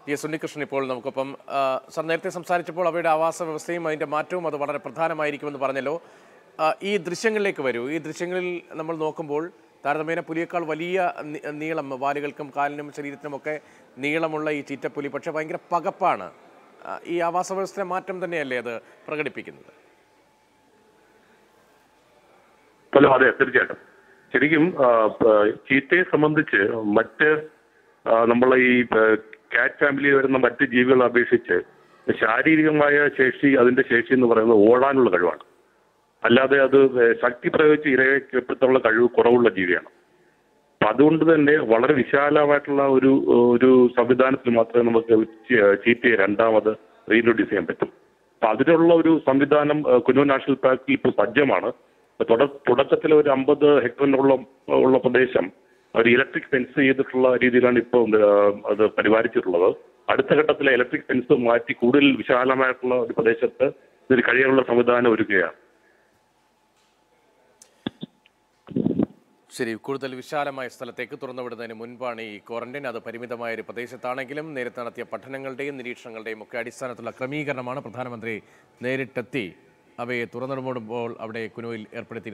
T S Unnikrishnan ഇപ്പോൾ നമുക്കൊപ്പം ആ, സാർ നേരത്തെ സംസാരിച്ചപ്പോൾ അവയുടെ ആവാസ വ്യവസ്ഥയും അതിൻ്റെ മാറ്റവും അത് വളരെ പ്രധാനമായിരിക്കുമെന്ന് പറഞ്ഞല്ലോ ആ, ഈ ദൃശ്യങ്ങളിലേക്ക് വരൂ ഈ ദൃശ്യങ്ങളിൽ നമ്മൾ നോക്കുമ്പോൾ താരതമ്യേന പുലിയേക്കാൾ വലിയ നി- നീളം വാലുകൾക്കും കാലിനും ശരീരത്തിനുമൊക്കെ നീളമുള്ള ഈ ചീറ്റപ്പുലി പക്ഷേ ഭയങ്കര പകപ്പാണ് ആ, ഈ ആവാസ വ്യവസ്ഥയിലെ മാറ്റം തന്നെയല്ലേ അത് പ്രകടിപ്പിക്കുന്നത് ഹലോ അതെ തീർച്ചയായിട്ടും ശരിക്കും ആ, പ- ചീത്തയെ സംബന്ധിച്ച് മറ്റ് ആ, നമ്മളെ ഈ കാറ്റ് ഫാമിലിയിൽ വരുന്ന മറ്റ് ജീവികളെ അപേക്ഷിച്ച് ശാരീരികമായ ശേഷി അതിന്റെ ശേഷി എന്ന് പറയുന്നത് ഓടാനുള്ള കഴിവാണ് അല്ലാതെ അത് ശക്തി പ്രയോഗിച്ച് ഇരയെ കീഴ്പ്പെടുത്താനുള്ള കഴിവ് കുറവുള്ള ജീവിയാണ് അപ്പൊ അതുകൊണ്ട് തന്നെ വളരെ വിശാലമായിട്ടുള്ള ഒരു ഒരു സംവിധാനത്തിൽ മാത്രമേ നമുക്ക് ചീ- ചീറ്റയെ രണ്ടാമത് റീഇൻട്രൊഡ്യൂസ് ചെയ്യാൻ പറ്റും അപ്പൊ അതിനുള്ള ഒരു സംവിധാനം ആ, കുന്നൂർ നാഷണൽ പാർക്കിൽ ഇപ്പോൾ സജ്ജമാണ് അപ്പൊ തുട- തുടക്കത്തിൽ ഒരു അമ്പത് ഹെക്ടറിനുള്ള ഉള്ള പ്രദേശം ഒരു ഇലക്ട്രിക് ഫെൻസ് ചെയ്തിട്ടുള്ള രീതിയിലാണ് ഇപ്പോൾ അത് പരിപാലിച്ചിട്ടുള്ളത് അടുത്ത ഘട്ടത്തിലെ ഇലക്ട്രിക് ഫെൻസ് മാറ്റി കൂടുതൽ വിശാലമായിട്ടുള്ള ഒരു പ്രദേശത്ത് ഇതിന് കഴിയാനുള്ള സംവിധാനം ഒരുക്കുകയാണ് ശരി കൂടുതൽ വിശാലമായ സ്ഥലത്തേക്ക് തുറന്നുവിടുന്നതിന് മുൻപാണ് ഈ ക്വാറന്റൈൻ അത് പരിമിതമായ ഒരു പ്രദേശത്താണെങ്കിലും നേരത്തെ നടത്തിയ പഠനങ്ങളുടെയും നിരീക്ഷണങ്ങളുടെയും ഒക്കെ അടിസ്ഥാനത്തിലുള്ള ക്രമീകരണമാണ് പ്രധാനമന്ത്രി നേരിട്ടെത്തി അവയെ തുറന്നിടുമ്പോൾ അവിടെ കുനുവിൽ ഏർപ്പെടുത്തി